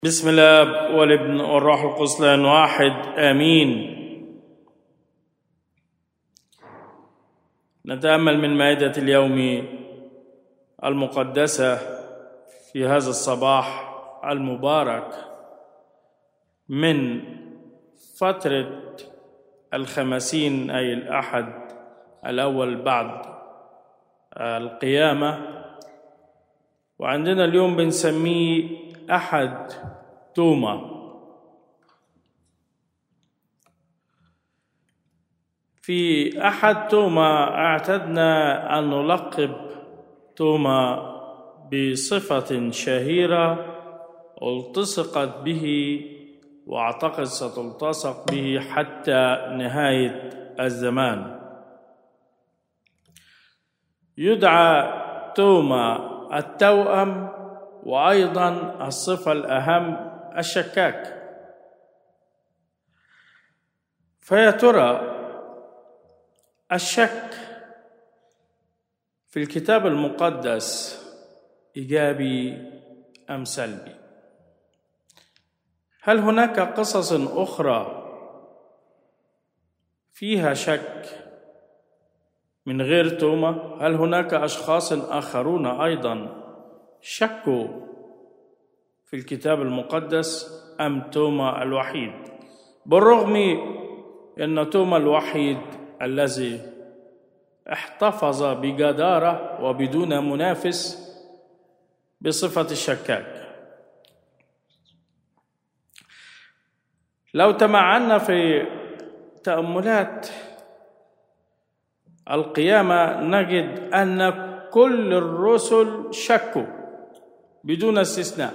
بسم الله والابن والروح القدس لان واحد امين نتامل من مائده اليوم المقدسه في هذا الصباح المبارك من فتره الخمسين اي الاحد الاول بعد القيامه وعندنا اليوم بنسميه أحد توما في أحد توما اعتدنا أن نلقب توما بصفة شهيرة التصقت به واعتقد ستلتصق به حتى نهاية الزمان يدعى توما التوأم وايضا الصفه الاهم الشكاك فيا ترى الشك في الكتاب المقدس ايجابي ام سلبي هل هناك قصص اخرى فيها شك من غير توما هل هناك اشخاص اخرون ايضا شكوا في الكتاب المقدس ام توما الوحيد بالرغم ان توما الوحيد الذي احتفظ بجداره وبدون منافس بصفه الشكاك لو تمعنا في تاملات القيامه نجد ان كل الرسل شكوا بدون استثناء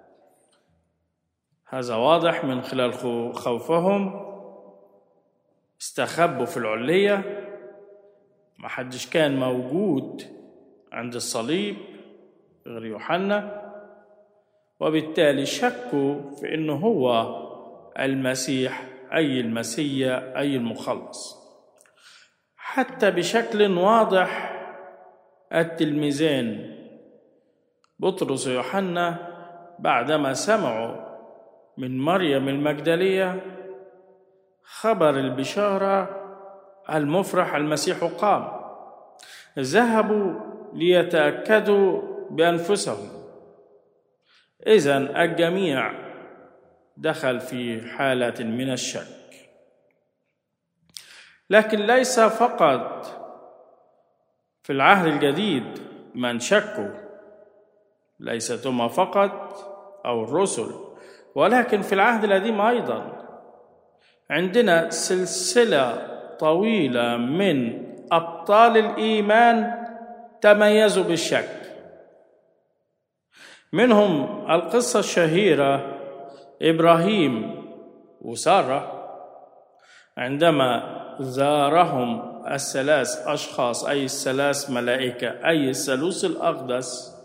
هذا واضح من خلال خوفهم استخبوا في العلية ما حدش كان موجود عند الصليب غير يوحنا وبالتالي شكوا في انه هو المسيح اي المسيا اي المخلص حتى بشكل واضح التلميذان بطرس ويوحنا بعدما سمعوا من مريم المجدليه خبر البشاره المفرح المسيح قام ذهبوا ليتاكدوا بانفسهم اذا الجميع دخل في حاله من الشك لكن ليس فقط في العهد الجديد من شكوا ليس توما فقط او الرسل ولكن في العهد القديم ايضا عندنا سلسله طويله من ابطال الايمان تميزوا بالشك منهم القصه الشهيره ابراهيم وساره عندما زارهم الثلاث اشخاص اي الثلاث ملائكه اي الثالوث الاقدس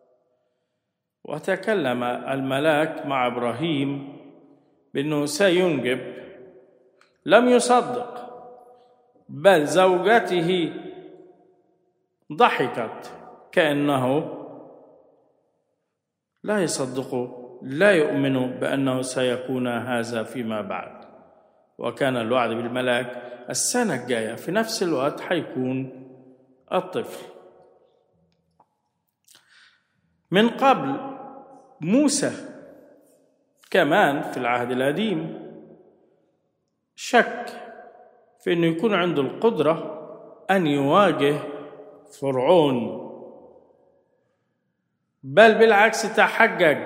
وتكلم الملاك مع ابراهيم بانه سينجب لم يصدق بل زوجته ضحكت كانه لا يصدق لا يؤمن بانه سيكون هذا فيما بعد وكان الوعد بالملاك السنه الجايه في نفس الوقت حيكون الطفل من قبل موسى كمان في العهد القديم شك في انه يكون عنده القدره ان يواجه فرعون بل بالعكس تحجج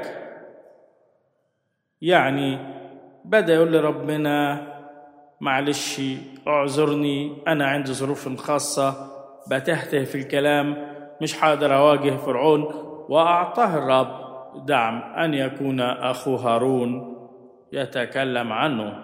يعني بدا يقول لربنا معلش اعذرني انا عندي ظروف خاصه بتهته في الكلام مش حاضر اواجه فرعون واعطاه الرب دعم ان يكون اخو هارون يتكلم عنه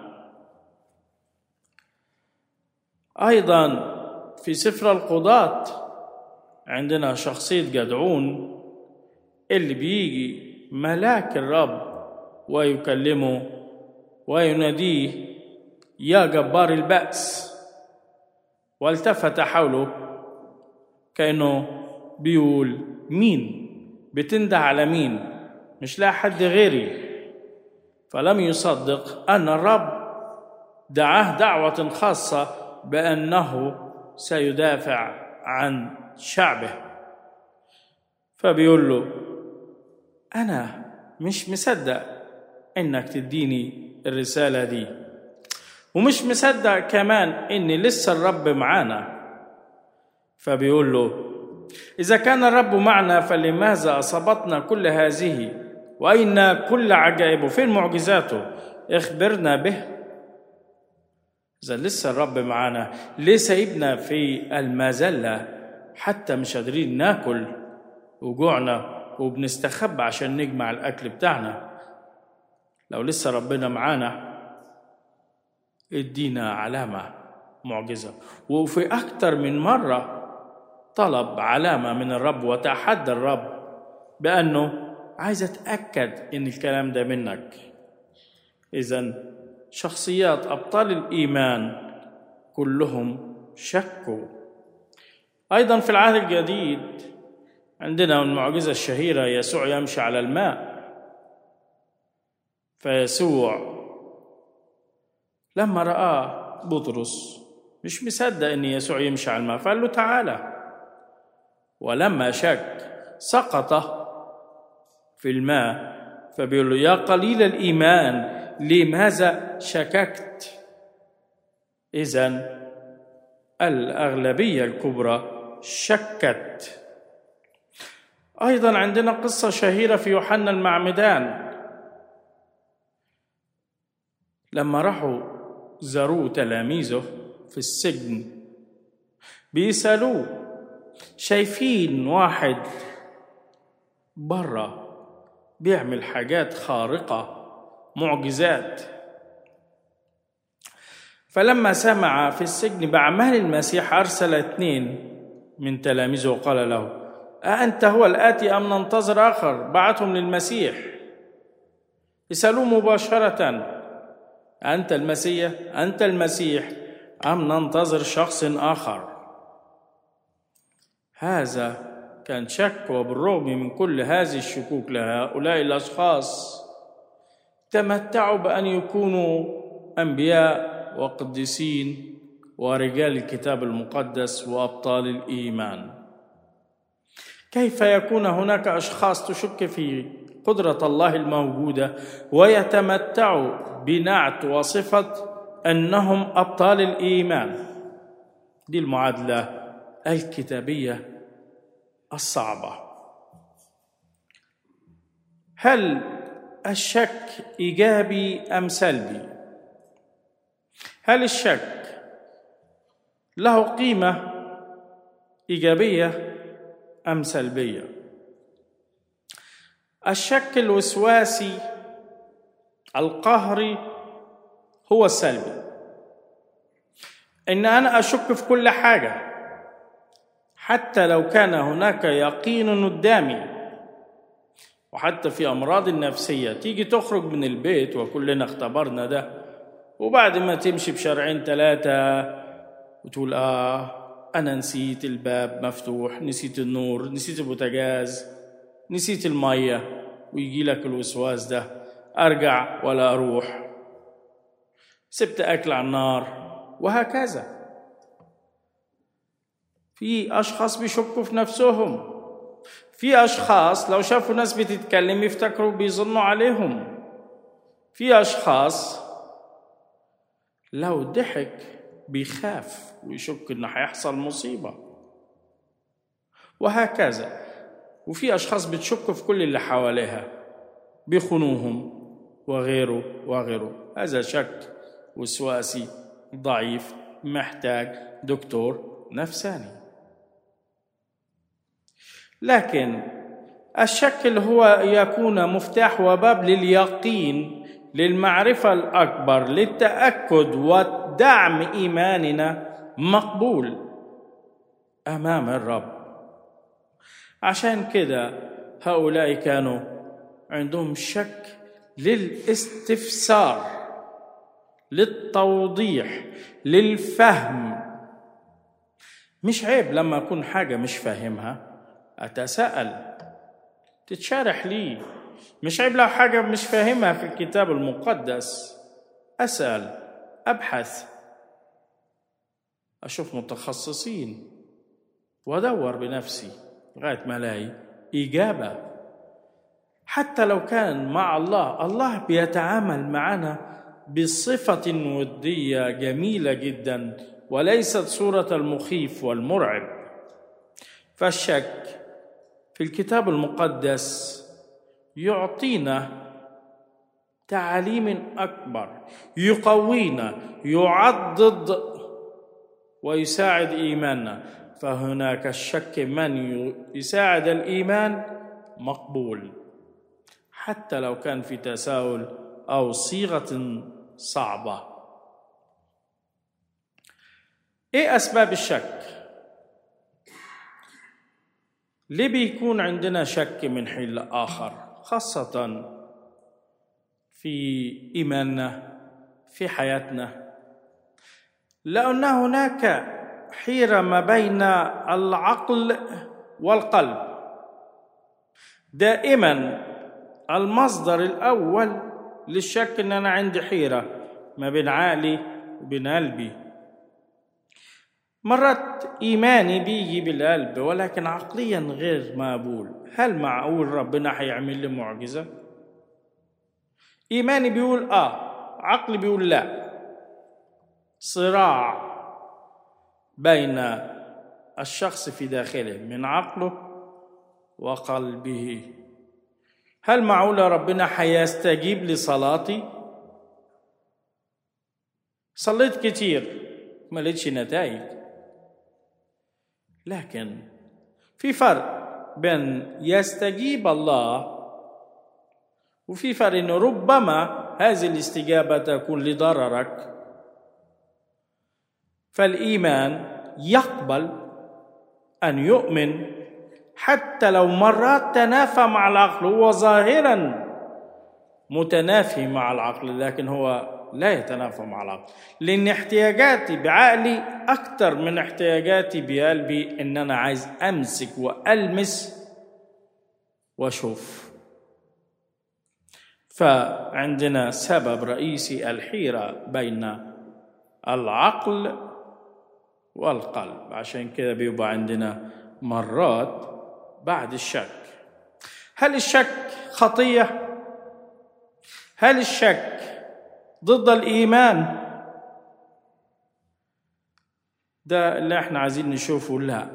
ايضا في سفر القضاة عندنا شخصية جدعون اللي بيجي ملاك الرب ويكلمه ويناديه يا جبار البأس والتفت حوله كأنه بيقول مين بتنده على مين مش لا حد غيري فلم يصدق ان الرب دعاه دعوه خاصه بانه سيدافع عن شعبه فبيقول له انا مش مصدق انك تديني الرساله دي ومش مصدق كمان ان لسه الرب معانا فبيقول له اذا كان الرب معنا فلماذا اصابتنا كل هذه واين كل عجائبه فين معجزاته اخبرنا به اذا لسه الرب معانا ليه سايبنا في المذله حتى مش قادرين ناكل وجوعنا وبنستخبى عشان نجمع الاكل بتاعنا لو لسه ربنا معانا ادينا علامه معجزه وفي اكتر من مره طلب علامه من الرب وتحدى الرب بانه عايز اتاكد ان الكلام ده منك اذا شخصيات ابطال الايمان كلهم شكوا ايضا في العهد الجديد عندنا المعجزه الشهيره يسوع يمشي على الماء فيسوع لما رآه بطرس مش مصدق ان يسوع يمشي على الماء فقال له تعالى ولما شك سقط في الماء فبيقول له يا قليل الايمان لماذا شككت اذا الاغلبيه الكبرى شكت ايضا عندنا قصه شهيره في يوحنا المعمدان لما راحوا زاروه تلاميذه في السجن بيسالوه شايفين واحد بره بيعمل حاجات خارقه معجزات فلما سمع في السجن بأعمال المسيح أرسل اثنين من تلاميذه وقال له أأنت هو الآتي أم ننتظر آخر بعتهم للمسيح يسألوه مباشرة أنت المسيح أنت المسيح أم ننتظر شخص آخر هذا كان شك وبالرغم من كل هذه الشكوك لهؤلاء الأشخاص تمتعوا بأن يكونوا أنبياء وقديسين ورجال الكتاب المقدس وأبطال الإيمان كيف يكون هناك أشخاص تشك في قدرة الله الموجودة ويتمتعوا بنعت وصفة أنهم أبطال الإيمان دي المعادلة الكتابية الصعبة هل الشك إيجابي أم سلبي؟ هل الشك له قيمة إيجابية أم سلبية؟ الشك الوسواسي القهري هو السلبي ان انا اشك في كل حاجه حتى لو كان هناك يقين قدامي وحتى في امراض النفسيه تيجي تخرج من البيت وكلنا اختبرنا ده وبعد ما تمشي بشرعين ثلاثه وتقول اه انا نسيت الباب مفتوح نسيت النور نسيت البوتاجاز نسيت الميه ويجي لك الوسواس ده ارجع ولا اروح سبت اكل على النار وهكذا في اشخاص بيشكوا في نفسهم في اشخاص لو شافوا ناس بتتكلم يفتكروا بيظنوا عليهم في اشخاص لو ضحك بيخاف ويشك انه هيحصل مصيبه وهكذا وفي اشخاص بتشك في كل اللي حواليها بيخونوهم وغيره وغيره هذا شك وسواسي ضعيف محتاج دكتور نفساني لكن الشك اللي هو يكون مفتاح وباب لليقين للمعرفة الأكبر للتأكد ودعم إيماننا مقبول أمام الرب عشان كده هؤلاء كانوا عندهم شك للاستفسار للتوضيح للفهم مش عيب لما أكون حاجة مش فاهمها أتساءل تتشارح لي مش عيب لو حاجة مش فاهمها في الكتاب المقدس أسأل أبحث أشوف متخصصين وأدور بنفسي لغاية ما ألاقي إجابة حتى لو كان مع الله الله بيتعامل معنا بصفة ودية جميلة جدا وليست صورة المخيف والمرعب فالشك في الكتاب المقدس يعطينا تعاليم اكبر يقوينا يعضد ويساعد ايماننا فهناك الشك من يساعد الايمان مقبول حتى لو كان في تساؤل او صيغه صعبه ايه اسباب الشك ليه بيكون عندنا شك من حين لاخر خاصه في ايماننا في حياتنا لان هناك حيره ما بين العقل والقلب دائما المصدر الاول للشك ان انا عندي حيره ما بين عقلي وبين قلبي مرات ايماني بيجي بالقلب ولكن عقليا غير مقبول هل معقول ربنا هيعمل لي معجزه ايماني بيقول اه عقلي بيقول لا صراع بين الشخص في داخله من عقله وقلبه هل معقول ربنا حيستجيب لصلاتي صليت كتير ما لقيتش نتائج لكن في فرق بين يستجيب الله وفي فرق انه ربما هذه الاستجابه تكون لضررك فالايمان يقبل ان يؤمن حتى لو مرات تنافى مع العقل هو ظاهرا متنافي مع العقل لكن هو لا يتنافى مع العقل لان احتياجاتي بعقلي اكثر من احتياجاتي بقلبي ان انا عايز امسك والمس واشوف فعندنا سبب رئيسي الحيره بين العقل والقلب عشان كده بيبقى عندنا مرات بعد الشك هل الشك خطيه هل الشك ضد الايمان ده اللي احنا عايزين نشوفه لا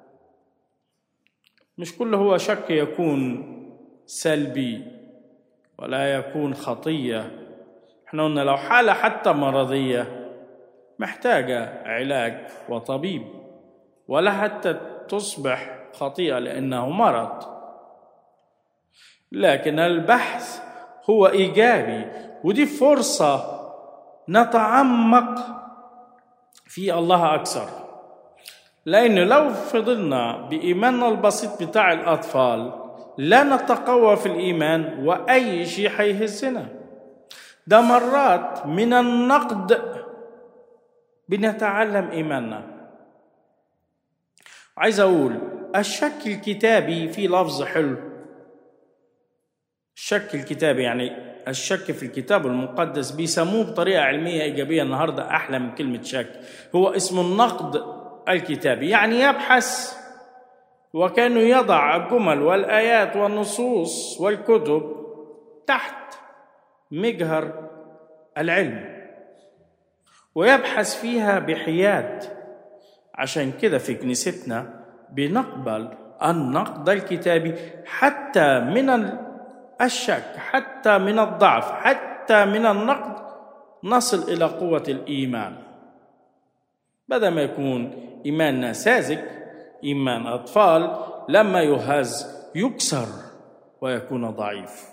مش كل هو شك يكون سلبي ولا يكون خطيه احنا قلنا لو حاله حتى مرضيه محتاجه علاج وطبيب ولا حتى تصبح خطيئه لانه مرض لكن البحث هو ايجابي ودي فرصه نتعمق في الله اكثر لانه لو فضلنا بايماننا البسيط بتاع الاطفال لا نتقوى في الايمان واي شيء حيهزنا ده مرات من النقد بنتعلم ايماننا عايز اقول الشك الكتابي في لفظ حلو الشك الكتابي يعني الشك في الكتاب المقدس بيسموه بطريقة علمية إيجابية النهاردة أحلى من كلمة شك هو اسمه النقد الكتابي يعني يبحث وكانه يضع الجمل والآيات والنصوص والكتب تحت مجهر العلم ويبحث فيها بحياد عشان كده في كنيستنا بنقبل النقد الكتابي حتى من الشك حتى من الضعف حتى من النقد نصل الى قوه الايمان بدل ما يكون ايماننا ساذج ايمان اطفال لما يهز يكسر ويكون ضعيف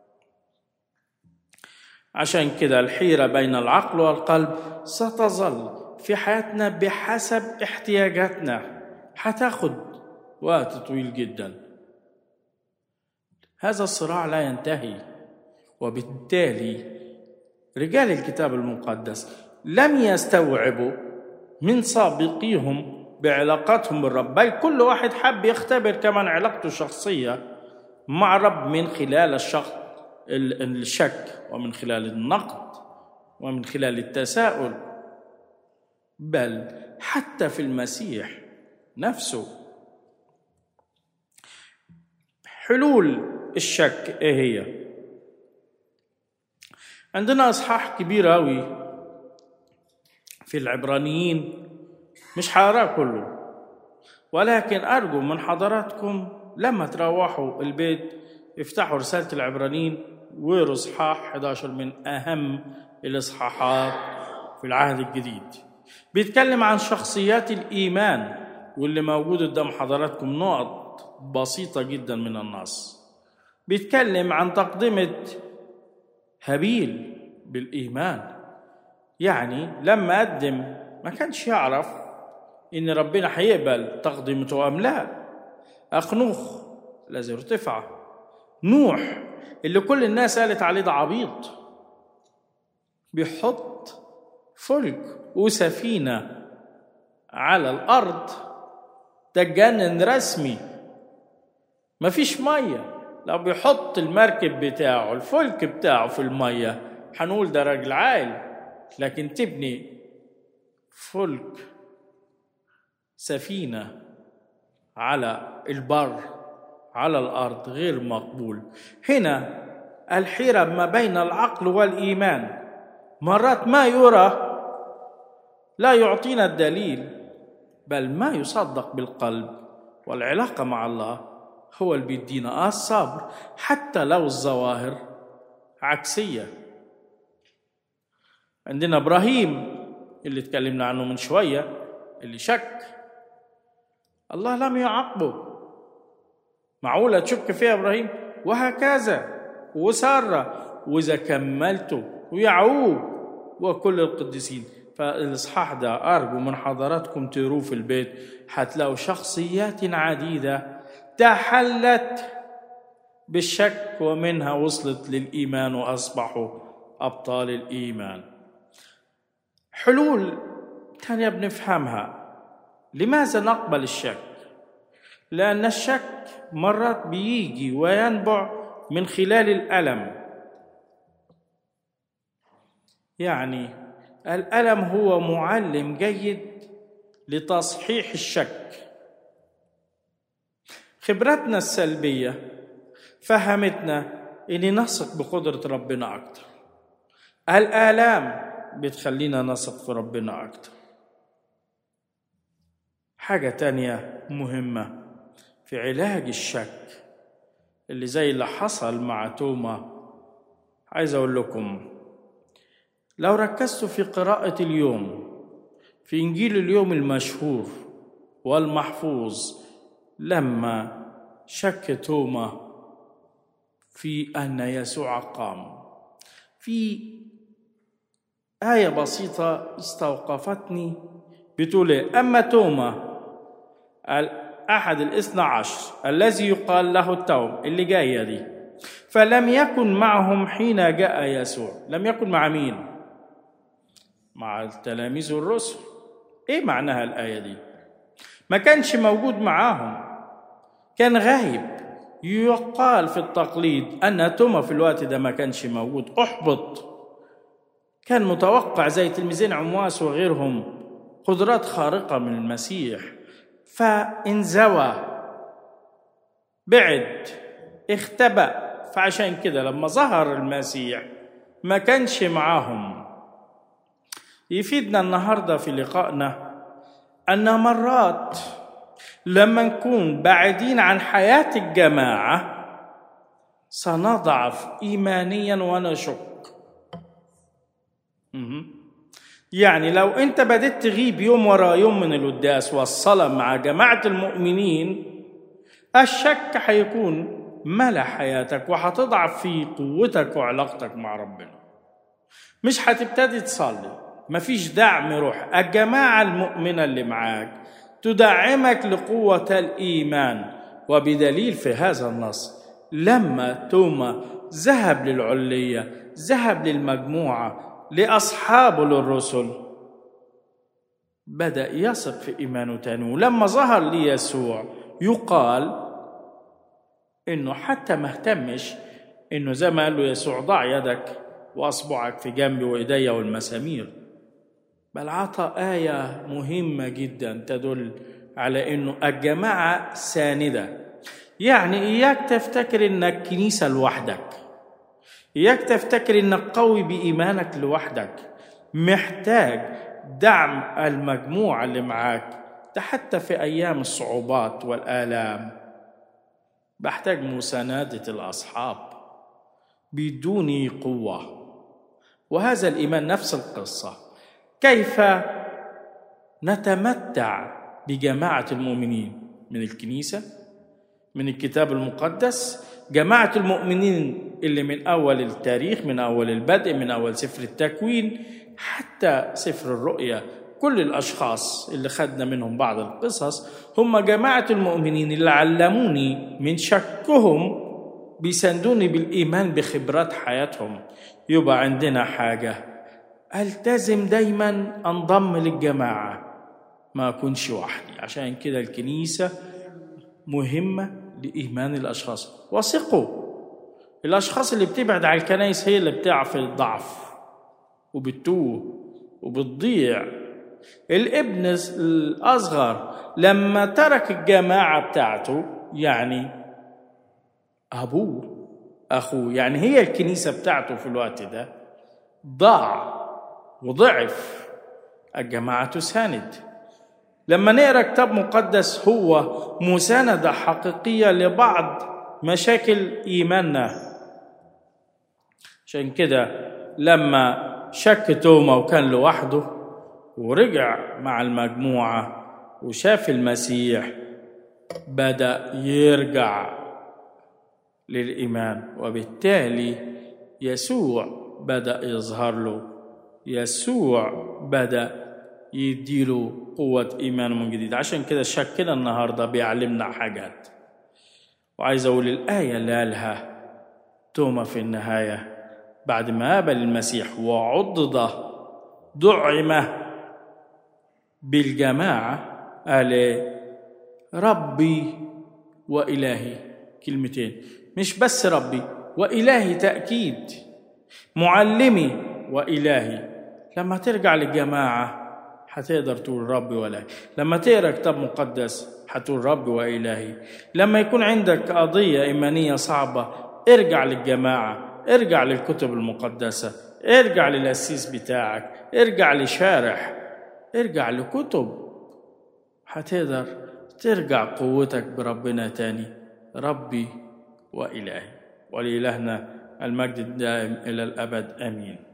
عشان كده الحيره بين العقل والقلب ستظل في حياتنا بحسب احتياجاتنا هتاخد وقت طويل جدا هذا الصراع لا ينتهي وبالتالي رجال الكتاب المقدس لم يستوعبوا من سابقيهم بعلاقاتهم بالرب بل كل واحد حب يختبر كمان علاقته الشخصية مع رب من خلال الشخص الشك ومن خلال النقد ومن خلال التساؤل بل حتى في المسيح نفسه حلول الشك ايه هي عندنا اصحاح كبير قوي في العبرانيين مش حقراه كله ولكن ارجو من حضراتكم لما تروحوا البيت افتحوا رساله العبرانيين واقروا اصحاح 11 من اهم الاصحاحات في العهد الجديد بيتكلم عن شخصيات الايمان واللي موجود قدام حضراتكم نقط بسيطه جدا من النص بيتكلم عن تقدمه هابيل بالايمان يعني لما قدم ما كانش يعرف ان ربنا هيقبل تقدمته ام لا اخنوخ الذي ارتفع نوح اللي كل الناس قالت عليه ده عبيط بيحط فلك وسفينة على الأرض ده اتجنن رسمي مفيش مية لو بيحط المركب بتاعه الفلك بتاعه في المية هنقول ده راجل عاقل لكن تبني فلك سفينة على البر على الارض غير مقبول هنا الحيره ما بين العقل والايمان مرات ما يرى لا يعطينا الدليل بل ما يصدق بالقلب والعلاقه مع الله هو اللي بيدينا الصبر حتى لو الظواهر عكسيه عندنا ابراهيم اللي تكلمنا عنه من شويه اللي شك الله لم يعاقبه معقولة تشك فيها إبراهيم وهكذا وسارة وإذا كملته ويعقوب وكل القديسين فالإصحاح ده أرجو من حضراتكم تقروه في البيت هتلاقوا شخصيات عديدة تحلت بالشك ومنها وصلت للإيمان وأصبحوا أبطال الإيمان حلول تانية بنفهمها لماذا نقبل الشك لأن الشك مرات بيجي وينبع من خلال الألم يعني الألم هو معلم جيد لتصحيح الشك خبرتنا السلبية فهمتنا إني نثق بقدرة ربنا أكتر الآلام بتخلينا نثق في ربنا أكتر حاجة تانية مهمة في علاج الشك اللي زي اللي حصل مع توما عايز اقول لكم لو ركزتوا في قراءة اليوم في انجيل اليوم المشهور والمحفوظ لما شك توما في ان يسوع قام في آية بسيطة استوقفتني بتقول إيه؟ أما توما أحد الاثنى عشر الذي يقال له التوم اللي جاية دي فلم يكن معهم حين جاء يسوع لم يكن مع مين مع التلاميذ والرسل ايه معناها الآية دي ما كانش موجود معاهم كان غايب يقال في التقليد أن توما في الوقت ده ما كانش موجود أحبط كان متوقع زي تلميذين عمواس وغيرهم قدرات خارقة من المسيح فانزوى بعد اختبأ فعشان كده لما ظهر المسيح ما كانش معاهم يفيدنا النهارده في لقائنا ان مرات لما نكون بعيدين عن حياه الجماعه سنضعف ايمانيا ونشك يعني لو انت بديت تغيب يوم ورا يوم من القداس والصلاة مع جماعة المؤمنين الشك هيكون ملا حياتك وهتضعف في قوتك وعلاقتك مع ربنا مش هتبتدي تصلي مفيش دعم روح الجماعة المؤمنة اللي معاك تدعمك لقوة الإيمان وبدليل في هذا النص لما توما ذهب للعلية ذهب للمجموعة لأصحابه للرسل بدأ يثق في إيمانه تاني ولما ظهر ليسوع يقال انه حتى ما اهتمش انه زي ما قال له يسوع ضع يدك واصبعك في جنبي وايدي والمسامير بل عطى آية مهمة جدا تدل على انه الجماعة ساندة يعني اياك تفتكر انك كنيسة لوحدك اياك تفتكر انك قوي بايمانك لوحدك محتاج دعم المجموعة اللي معاك ده حتى في ايام الصعوبات والآلام بحتاج مساندة الأصحاب بيدوني قوة وهذا الإيمان نفس القصة كيف نتمتع بجماعة المؤمنين من الكنيسة من الكتاب المقدس جماعة المؤمنين اللي من أول التاريخ من أول البدء من أول سفر التكوين حتى سفر الرؤيا كل الأشخاص اللي خدنا منهم بعض القصص هم جماعة المؤمنين اللي علموني من شكهم بيساندوني بالإيمان بخبرات حياتهم يبقى عندنا حاجة ألتزم دايما أنضم للجماعة ما أكونش وحدي عشان كده الكنيسة مهمة لإيمان الأشخاص وثقوا الأشخاص اللي بتبعد عن الكنائس هي اللي بتعرف الضعف وبتوه وبتضيع الابن الأصغر لما ترك الجماعة بتاعته يعني أبوه أخوه يعني هي الكنيسة بتاعته في الوقت ده ضاع وضعف الجماعة تساند لما نقرا كتاب مقدس هو مساندة حقيقية لبعض مشاكل إيماننا عشان كده لما شك توما وكان لوحده ورجع مع المجموعة وشاف المسيح بدأ يرجع للإيمان وبالتالي يسوع بدأ يظهر له يسوع بدأ يديله قوة إيمانه من جديد عشان كده شكنا النهاردة بيعلمنا حاجات وعايز أقول الآية اللي قالها توما في النهاية بعد ما قابل المسيح وعضد دعم بالجماعة قال ربي وإلهي كلمتين مش بس ربي وإلهي تأكيد معلمي وإلهي لما ترجع للجماعة هتقدر تقول ربي وإلهي لما تقرا كتاب مقدس هتقول ربي وإلهي لما يكون عندك قضية إيمانية صعبة ارجع للجماعة ارجع للكتب المقدسة ارجع للأسيس بتاعك ارجع لشارح ارجع لكتب هتقدر ترجع قوتك بربنا تاني ربي وإلهي ولإلهنا المجد الدائم إلى الأبد آمين